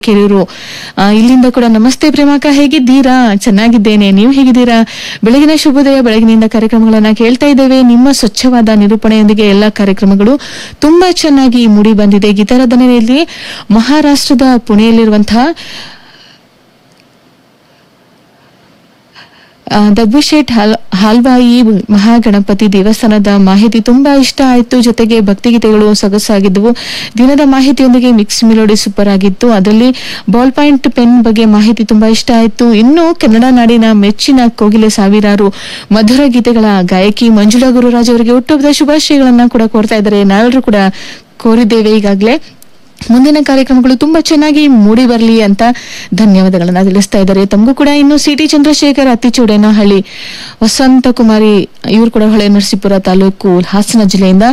ಕೆರೂರು ಆ, ಇಲ್ಲಿಂದ ಕೂಡ ನಮಸ್ತೆ ಪ್ರೇಮಕ ಹೇಗಿದ್ದೀರಾ ಚೆನ್ನಾಗಿದ್ದೇನೆ ನೀವು ಹೇಗಿದ್ದೀರಾ ಬೆಳಗಿನ ಶುಭೋದಯ ಬೆಳಗಿನಿಂದ ಕಾರ್ಯಕ್ರಮಗಳನ್ನ ಕೇಳ್ತಾ ಇದ್ದೇವೆ ನಿಮ್ಮ ಸ್ವಚ್ಛವಾದ ನಿರೂಪಣೆಯೊಂದಿಗೆ ಎಲ್ಲ ಕಾರ್ಯಕ್ರಮಗಳು ತುಂಬಾ ಚೆನ್ನಾಗಿ ಮೂಡಿ ಬಂದಿದೆ ಗೀತಾರಾಧನೆಯಲ್ಲಿ ಮಹಾರಾಷ್ಟ್ರದ ಪುಣೆಯಲ್ಲಿರುವಂತಹ ಆ, ದಬ್ಬುಶೇಟ್ ಹಾಲ್ ಹಾಲ್ವಾಯಿ ಮಹಾಗಣಪತಿ ದೇವಸ್ಥಾನದ ಮಾಹಿತಿ ತುಂಬಾ ಇಷ್ಟ ಆಯ್ತು ಜೊತೆಗೆ ಭಕ್ತಿಗೀತೆಗಳು ಸೊಗಸಾಗಿದ್ದವು ದಿನದ ಮಾಹಿತಿಯೊಂದಿಗೆ ಮಿಕ್ಸ್ ಮಿಲೋಡಿ ಸೂಪರ್ ಆಗಿತ್ತು ಅದರಲ್ಲಿ ಬಾಲ್ ಪಾಯಿಂಟ್ ಪೆನ್ ಬಗ್ಗೆ ಮಾಹಿತಿ ತುಂಬಾ ಇಷ್ಟ ಆಯ್ತು ಇನ್ನು ಕನ್ನಡ ನಾಡಿನ ಮೆಚ್ಚಿನ ಕೋಗಿಲೆ ಸಾವಿರಾರು ಮಧುರ ಗೀತೆಗಳ ಗಾಯಕಿ ಮಂಜುಳಾ ಗುರುರಾಜ್ ಅವರಿಗೆ ಹುಟ್ಟುಹಬ್ಬದ ಶುಭಾಶಯಗಳನ್ನ ಕೂಡ ಕೋರ್ತಾ ಇದ್ದಾರೆ ನಾವೆಲ್ಲರೂ ಕೂಡ ಕೋರಿದ್ದೇವೆ ಈಗಾಗಲೇ ಮುಂದಿನ ಕಾರ್ಯಕ್ರಮಗಳು ತುಂಬಾ ಚೆನ್ನಾಗಿ ಮೂಡಿ ಬರಲಿ ಅಂತ ಧನ್ಯವಾದಗಳನ್ನ ತಿಳಿಸ್ತಾ ಇದ್ದಾರೆ ತಮಗೂ ಕೂಡ ಇನ್ನು ಸಿಟಿ ಚಂದ್ರಶೇಖರ್ ಅತ್ತಿಚೂಡೇನಹಳ್ಳಿ ವಸಂತ ಕುಮಾರಿ ಇವರು ಕೂಡ ಹೊಳೆ ನರಸೀಪುರ ತಾಲೂಕು ಹಾಸನ ಜಿಲ್ಲೆಯಿಂದ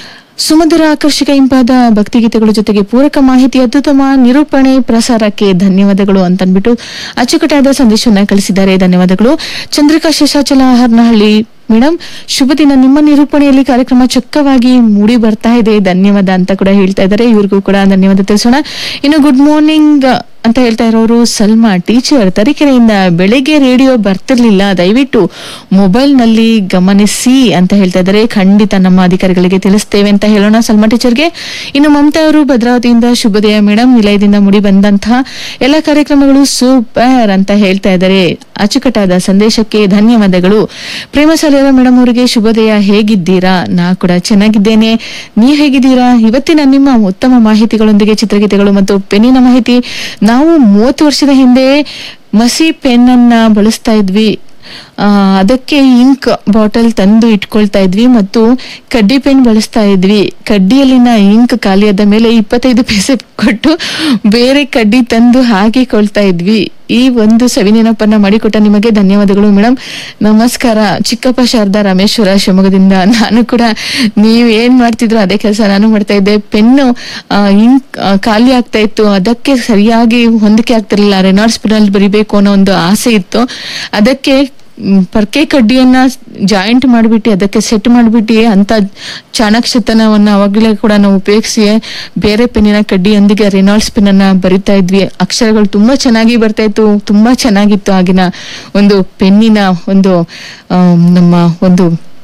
ಸುಮಧುರ ಆಕರ್ಷಕ ಇಂಪಾದ ಭಕ್ತಿಗೀತೆಗಳ ಜೊತೆಗೆ ಪೂರಕ ಮಾಹಿತಿ ಅತ್ಯುತ್ತಮ ನಿರೂಪಣೆ ಪ್ರಸಾರಕ್ಕೆ ಧನ್ಯವಾದಗಳು ಅಂತ ಅಂದ್ಬಿಟ್ಟು ಅಚ್ಚುಕಟ್ಟಾದ ಸಂದೇಶವನ್ನ ಕಳಿಸಿದ್ದಾರೆ ಧನ್ಯವಾದಗಳು ಚಂದ್ರಿಕಾ ಶೇಷಾಚಲ ಹರ್ನಹಳ್ಳಿ ಮೇಡಮ್ ಶುಭ ದಿನ ನಿಮ್ಮ ನಿರೂಪಣೆಯಲ್ಲಿ ಕಾರ್ಯಕ್ರಮ ಚೊಕ್ಕವಾಗಿ ಮೂಡಿ ಬರ್ತಾ ಇದೆ ಧನ್ಯವಾದ ಅಂತ ಕೂಡ ಹೇಳ್ತಾ ಇದ್ದಾರೆ ಇವ್ರಿಗೂ ಕೂಡ ಧನ್ಯವಾದ ತಿಳಿಸೋಣ ಇನ್ನು ಗುಡ್ ಮಾರ್ನಿಂಗ್ ಅಂತ ಹೇಳ್ತಾ ಇರೋರು ಸಲ್ಮಾ ಟೀಚರ್ ತರೀಕೆರೆಯಿಂದ ಬೆಳಿಗ್ಗೆ ರೇಡಿಯೋ ಬರ್ತಿರ್ಲಿಲ್ಲ ದಯವಿಟ್ಟು ಮೊಬೈಲ್ ನಲ್ಲಿ ಗಮನಿಸಿ ಅಂತ ಹೇಳ್ತಾ ಇದ್ದಾರೆ ಖಂಡಿತ ನಮ್ಮ ಅಧಿಕಾರಿಗಳಿಗೆ ತಿಳಿಸ್ತೇವೆ ಅಂತ ಹೇಳೋಣ ಸಲ್ಮಾ ಟೀಚರ್ಗೆ ಇನ್ನು ಮಮತಾ ಅವರು ಭದ್ರಾವತಿಯಿಂದ ಶುಭೋದಯ ಮೇಡಮ್ ನಿಲಯದಿಂದ ಮುಡಿ ಬಂದಂತಹ ಎಲ್ಲ ಕಾರ್ಯಕ್ರಮಗಳು ಸೂಪರ್ ಅಂತ ಹೇಳ್ತಾ ಇದ್ದಾರೆ ಅಚ್ಚುಕಟ್ಟಾದ ಸಂದೇಶಕ್ಕೆ ಧನ್ಯವಾದಗಳು ಪ್ರೇಮ ಸಾಲಿಯರ ಮೇಡಮ್ ಅವರಿಗೆ ಶುಭೋದಯ ಹೇಗಿದ್ದೀರಾ ನಾ ಕೂಡ ಚೆನ್ನಾಗಿದ್ದೇನೆ ನೀವ್ ಹೇಗಿದ್ದೀರಾ ಇವತ್ತಿನ ನಿಮ್ಮ ಉತ್ತಮ ಮಾಹಿತಿಗಳೊಂದಿಗೆ ಚಿತ್ರಗೀತೆಗಳು ಮತ್ತು ಪೆನ್ನಿನ ಮಾಹಿತಿ ನಾವು ಮೂವತ್ತು ವರ್ಷದ ಹಿಂದೆ ಮಸಿ ಪೆನ್ ಅನ್ನ ಬಳಸ್ತಾ ಇದ್ವಿ ಆ, ಅದಕ್ಕೆ ಇಂಕ್ ಬಾಟಲ್ ತಂದು ಇಟ್ಕೊಳ್ತಾ ಇದ್ವಿ ಮತ್ತು ಕಡ್ಡಿ ಪೆನ್ ಬಳಸ್ತಾ ಇದ್ವಿ ಕಡ್ಡಿಯಲ್ಲಿನ ಇಂಕ್ ಖಾಲಿಯಾದ ಮೇಲೆ ಇಪ್ಪತ್ತೈದು ಪೈಸೆ ಕೊಟ್ಟು ಬೇರೆ ಕಡ್ಡಿ ತಂದು ಹಾಕಿಕೊಳ್ತಾ ಇದ್ವಿ ಈ ಒಂದು ಸವಿನೆನಪನ್ನ ಮಾಡಿಕೊಟ್ಟ ನಿಮಗೆ ಧನ್ಯವಾದಗಳು ಮೇಡಮ್ ನಮಸ್ಕಾರ ಚಿಕ್ಕಪ್ಪ ಶಾರದಾ ರಾಮೇಶ್ವರ ಶಿವಮೊಗ್ಗದಿಂದ ನಾನು ಕೂಡ ನೀವು ಏನ್ ಮಾಡ್ತಿದ್ರು ಅದೇ ಕೆಲಸ ನಾನು ಮಾಡ್ತಾ ಇದ್ದೆ ಪೆನ್ನು ಇಂಕ್ ಆ, ಖಾಲಿ ಆಗ್ತಾ ಇತ್ತು ಅದಕ್ಕೆ ಸರಿಯಾಗಿ ಹೊಂದಿಕೆ ಆಗ್ತಿರ್ಲಿಲ್ಲ ರೆನಾಲ್ಡ್ಸ್ ಪೆನ್ನಲ್ಲಿ ಬರಿಬೇಕು ಅನ್ನೋ ಒಂದು ಆಸೆ ಇತ್ತು ಅದಕ್ಕೆ ಮ್, ಪರ್ಕೆ ಕಡ್ಡಿಯನ್ನ ಜಾಯಿಂಟ್ ಮಾಡಿಬಿಟ್ಟು ಅದಕ್ಕೆ ಸೆಟ್ ಮಾಡಿಬಿಟ್ಟು ಅಂತ ಚಾಣಾಕ್ಷತನವನ್ನ ಅವಾಗಲೇ ಕೂಡ ನಾವು ಉಪಯೋಗಿಸಿ ಬೇರೆ ಪೆನ್ನಿನ ಕಡ್ಡಿಯೊಂದಿಗೆ ರೆನಾಲ್ಡ್ಸ್ ಪೆನ್ ಅನ್ನ ಬರಿತಾ ಇದ್ವಿ ಅಕ್ಷರಗಳು ತುಂಬಾ ಚೆನ್ನಾಗಿ ಬರ್ತಾ ಇತ್ತು ತುಂಬಾ ಚೆನ್ನಾಗಿತ್ತು ಆಗಿನ ಒಂದು ಪೆನ್ನಿನ ಒಂದು ಆಮ್, ನಮ್ಮ ಒಂದು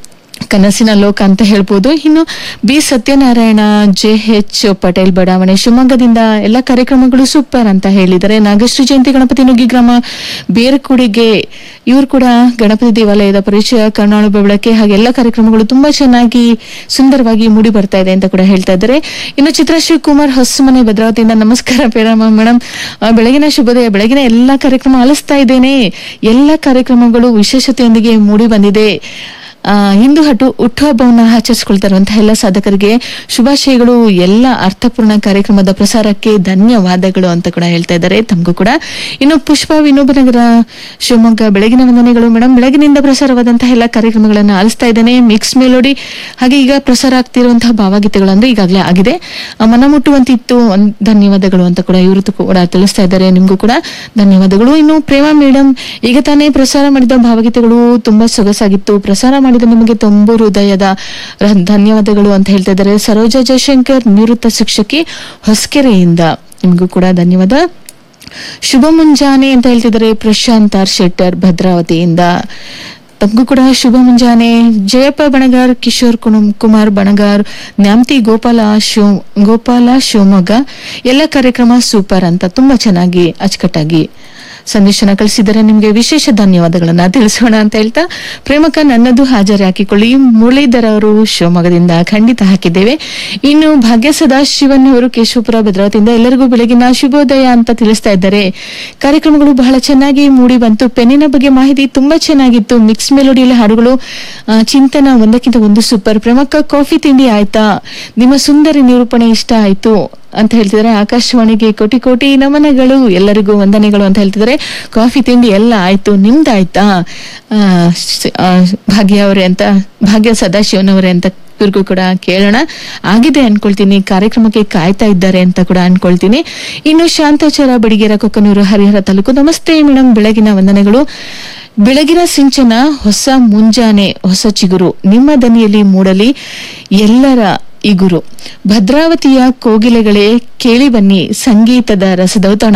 ಕನಸಿನ ಲೋಕ ಅಂತ ಹೇಳ್ಬೋದು ಇನ್ನು B Satyanarayana J H Patel ಬಡಾವಣೆ ಶಿವಮೊಗ್ಗದಿಂದ ಎಲ್ಲ ಕಾರ್ಯಕ್ರಮಗಳು ಸೂಪರ್ ಅಂತ ಹೇಳಿದ್ದಾರೆ ನಾಗಶ್ರೀ ಜಯಂತಿ ಗಣಪತಿ ನುಗ್ಗಿ ಗ್ರಾಮ ಬೇರಕುಡಿಗೆ ಇವರು ಕೂಡ ಗಣಪತಿ ದೇವಾಲಯದ ಪರಿಚಯ ಕರ್ನಾಳು ಬೆಳಕೆ ಹಾಗೆ ಎಲ್ಲ ಕಾರ್ಯಕ್ರಮಗಳು ತುಂಬಾ ಚೆನ್ನಾಗಿ ಸುಂದರವಾಗಿ ಮೂಡಿ ಬರ್ತಾ ಇದೆ ಅಂತ ಕೂಡ ಹೇಳ್ತಾ ಇದ್ದಾರೆ ಇನ್ನು ಚಿತ್ರ ಶಿವಕುಮಾರ್ ಹೊಸಮನೆ ಭದ್ರಾವತಿಯಿಂದ ನಮಸ್ಕಾರ ಪೇರಮ್ಮ ಮೇಡಮ್ ಬೆಳಗಿನ ಶುಭೋದಯ ಬೆಳಗಿನ ಎಲ್ಲ ಕಾರ್ಯಕ್ರಮ ಆಲಿಸ್ತಾ ಇದ್ದೇನೆ ಎಲ್ಲ ಕಾರ್ಯಕ್ರಮಗಳು ವಿಶೇಷತೆಯೊಂದಿಗೆ ಮೂಡಿ ಬಂದಿದೆ ಆ, ಇಂದು ಹಟ್ಟು ಹುಟ್ಟುಹಬ್ಬವನ್ನ ಆಚರಿಸಿಕೊಳ್ತಾ ಇರುವಂತಹ ಎಲ್ಲ ಸಾಧಕರಿಗೆ ಶುಭಾಶಯಗಳು ಎಲ್ಲ ಅರ್ಥಪೂರ್ಣ ಕಾರ್ಯಕ್ರಮದ ಪ್ರಸಾರಕ್ಕೆ ಧನ್ಯವಾದಗಳು ಅಂತ ಕೂಡ ಹೇಳ್ತಾ ಇದ್ದಾರೆ ತಮಗೂ ಕೂಡ ಇನ್ನು ಪುಷ್ಪ ವಿನೋಬನಗರ ಶಿವಮೊಗ್ಗ ಬೆಳಗಿನ ವಂದನೆಗಳು ಮೇಡಮ್ ಬೆಳಗಿನಿಂದ ಪ್ರಸಾರವಾದಂತಹ ಎಲ್ಲ ಕಾರ್ಯಕ್ರಮಗಳನ್ನ ಆಲಿಸ್ತಾ ಇದ್ದೇನೆ ಮಿಕ್ಸ್ ಮೆಲೋಡಿ ಹಾಗೆ ಈಗ ಪ್ರಸಾರ ಆಗ್ತಿರುವಂತಹ ಭಾವಗೀತೆಗಳು ಅಂದ್ರೆ ಈಗಾಗಲೇ ಆಗಿದೆ ಆ, ಮನ ಮುಟ್ಟುವಂತಿತ್ತು ಒಂದ್ ಧನ್ಯವಾದಗಳು ಅಂತ ಕೂಡ ಇವರು ಕೂಡ ತಿಳಿಸ್ತಾ ಇದ್ದಾರೆ ನಿಮ್ಗೂ ಕೂಡ ಧನ್ಯವಾದಗಳು ಇನ್ನು ಪ್ರೇಮ ಮೇಡಮ್ ಈಗ ತಾನೇ ಪ್ರಸಾರ ಮಾಡಿದ ಭಾವಗೀತೆಗಳು ತುಂಬಾ ಸೊಗಸಾಗಿತ್ತು ಪ್ರಸಾರ ಮಾಡಿದ ನಿಮಗೆ ತುಂಬ ಹೃದಯದ ರ- ಧನ್ಯವಾದಗಳು ಅಂತ ಹೇಳ್ತಾ ಇದ್ದಾರೆ ಸರೋಜಾ ಜಯಶಂಕರ್ ನಿವೃತ್ತ ಶಿಕ್ಷಕಿ ಹೊಸಕೆರೆಯಿಂದ ನಿಮಗೂ ಕೂಡ ಧನ್ಯವಾದ ಶುಭ ಮುಂಜಾನೆ ಅಂತ ಹೇಳ್ತಿದ್ದಾರೆ ಪ್ರಶಾಂತ್ ಆರ್ ಶೆಟ್ಟರ್ ಭದ್ರಾವತಿಯಿಂದ ತಮಗೂ ಕೂಡ ಶುಭ ಮುಂಜಾನೆ ಜಯಪ್ಪ ಬಣಗಾರ್ ಕಿಶೋರ್ ಕುಣಂ- ಕುಮಾರ್ ಬಣಗಾರ್ ನ್ಯಾಮ್ತಿ ಗೋಪಾಲ ಶಿವ ಗೋಪಾಲ ಶಿವಮೊಗ್ಗ ಎಲ್ಲ ಕಾರ್ಯಕ್ರಮ ಸೂಪರ್ ಅಂತ ತುಂಬಾ ಚೆನ್ನಾಗಿ ಅಚ್ಚುಕಟ್ಟಾಗಿ ಸಂದೇಶನ ಕಳಿಸಿದರೆ ನಿಮಗೆ ವಿಶೇಷ ಧನ್ಯವಾದಗಳನ್ನ ತಿಳಿಸೋಣ ಅಂತ ಹೇಳ್ತಾ ಪ್ರೇಮಕ ನನ್ನದು ಹಾಜರಿ ಹಾಕಿಕೊಳ್ಳಿ ಮುರಳೀಧರ್ ಅವರು ಶಿವಮೊಗ್ಗದಿಂದ ಖಂಡಿತ ಹಾಕಿದ್ದೇವೆ ಇನ್ನು ಭಾಗ್ಯ ಸದಾಶಿವನ್ ಅವರು ಕೇಶವಪುರ ಭದ್ರಾವತಿಯಿಂದ ಎಲ್ಲರಿಗೂ ಬೆಳಗಿನ ಶುಭೋದಯ ಅಂತ ತಿಳಿಸ್ತಾ ಇದ್ದಾರೆ ಕಾರ್ಯಕ್ರಮಗಳು ಬಹಳ ಚೆನ್ನಾಗಿ ಮೂಡಿ ಬಂತು ಪೆನ್ನಿನ ಬಗ್ಗೆ ಮಾಹಿತಿ ತುಂಬಾ ಚೆನ್ನಾಗಿತ್ತು ಮಿಕ್ಸ್ ಮೆಲೋಡಿಯಲ್ಲಿ ಹಾಡುಗಳು ಆ, ಚಿಂತನ ಒಂದಕ್ಕಿಂತ ಒಂದು ಸೂಪರ್ ಪ್ರಮುಖ ಕಾಫಿ ತಿಂಡಿ ಆಯ್ತಾ ನಿಮ್ಮ ಸುಂದರ ನಿರೂಪಣೆ ಇಷ್ಟ ಆಯ್ತು ಅಂತ ಹೇಳ್ತಿದ್ದಾರೆ ಆಕಾಶವಾಣಿಗೆ ಕೋಟಿ ಕೋಟಿ ನಮನಗಳು ಎಲ್ಲರಿಗೂ ವಂದನೆಗಳು ಅಂತ ಹೇಳ್ತಿದ್ದಾರೆ ಕಾಫಿ ತಿಂಡಿ ಎಲ್ಲ ಆಯ್ತು ನಿಮ್ದಾಯ್ತಾ ಆ, ಶ- ಆ, ಭಾಗ್ಯ ಅವರೇ ಅಂತ ಭಾಗ್ಯ ಸದಾಶಿವನವರೇ ಅಂತ ಇವ್ರಿಗೂ ಕೂಡ ಕೇಳೋಣ ಆಗಿದೆ ಅನ್ಕೊಳ್ತೀನಿ ಕಾರ್ಯಕ್ರಮಕ್ಕೆ ಕಾಯ್ತಾ ಇದ್ದಾರೆ ಅಂತ ಕೂಡ ಅನ್ಕೊಳ್ತೀನಿ ಇನ್ನು ಶಾಂತಾಚಾರ ಬಡಿಗೇರ ಕೊಕ್ಕನೂರು ಹರಿಹರ ತಾಲೂಕು ನಮಸ್ತೆ ಮೇಡಮ್ ಬೆಳಗಿನ ವಂದನೆಗಳು ಬೆಳಗಿನ ಸಿಂಚನ ಹೊಸ ಮುಂಜಾನೆ ಹೊಸ ಚಿಗುರು ನಿಮ್ಮ ದನಿಯಲ್ಲಿ ಮೂಡಲಿ ಎಲ್ಲರ ಇಗುರು ಭದ್ರಾವತಿಯ ಕೋಗಿಲೆಗಳೇ ಕೇಳಿ ಬನ್ನಿ ಸಂಗೀತದ ರಸದೌತಣ